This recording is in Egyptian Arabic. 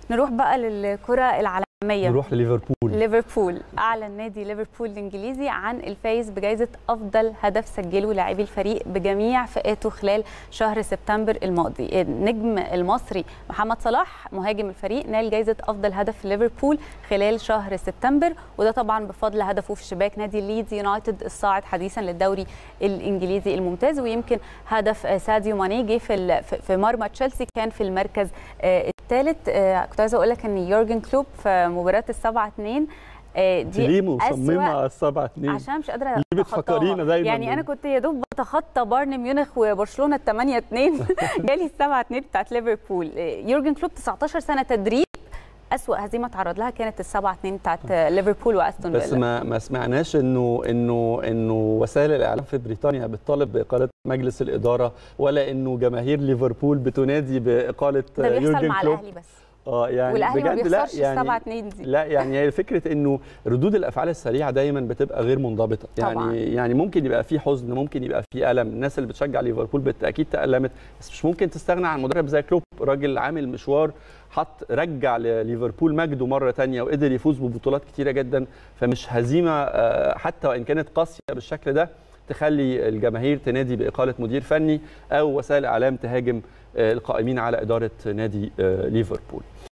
نروح بقى للكره العالميه نروح لليفربول ليفربول اعلن نادي ليفربول الانجليزي عن الفايز بجائزه افضل هدف سجله لاعبي الفريق بجميع فئاته خلال شهر سبتمبر الماضي النجم المصري محمد صلاح مهاجم الفريق نال جائزه افضل هدف في ليفربول خلال شهر سبتمبر وده طبعا بفضل هدفه في شباك نادي ليدز يونايتد الصاعد حديثا للدوري الانجليزي الممتاز ويمكن هدف ساديو ماني جه في في مرمى تشيلسي كان في المركز الثالث كنت عايزه اقول لك ان يورجن كلوب في مباراه السبعة 2 دي ليه مصممه على السبعة 2 عشان مش قادره دي بتفكرينا دايما يعني انا كنت يا دوب بتخطى بايرن ميونخ وبرشلونه ال 8 2 جالي السبعة 2 بتاعت ليفربول يورجن كلوب 19 سنه تدريب أسوأ هزيمه تعرض لها كانت السبعة 2 بتاعت ليفربول واستون بس فيلا ما ما سمعناش انه انه انه وسائل الاعلام في بريطانيا بتطالب باقاله مجلس الاداره ولا انه جماهير ليفربول بتنادي باقاله ده بيحصل يورجن مع كلوب الاهلي بس اه يعني والاهلي ما بجد لا بيخسرش يعني 7 2 دي لا يعني هي فكره انه ردود الافعال السريعه دايما بتبقى غير منضبطه يعني طبعاً. يعني ممكن يبقى في حزن ممكن يبقى في الم الناس اللي بتشجع ليفربول بالتاكيد تالمت بس مش ممكن تستغنى عن مدرب زي كلوب راجل عامل مشوار حط رجع لليفربول مجده مره تانية وقدر يفوز ببطولات كتيره جدا فمش هزيمه آه، حتى وان كانت قاسيه بالشكل ده تخلي الجماهير تنادي باقاله مدير فني او وسائل اعلام تهاجم آه، القائمين على اداره نادي آه، ليفربول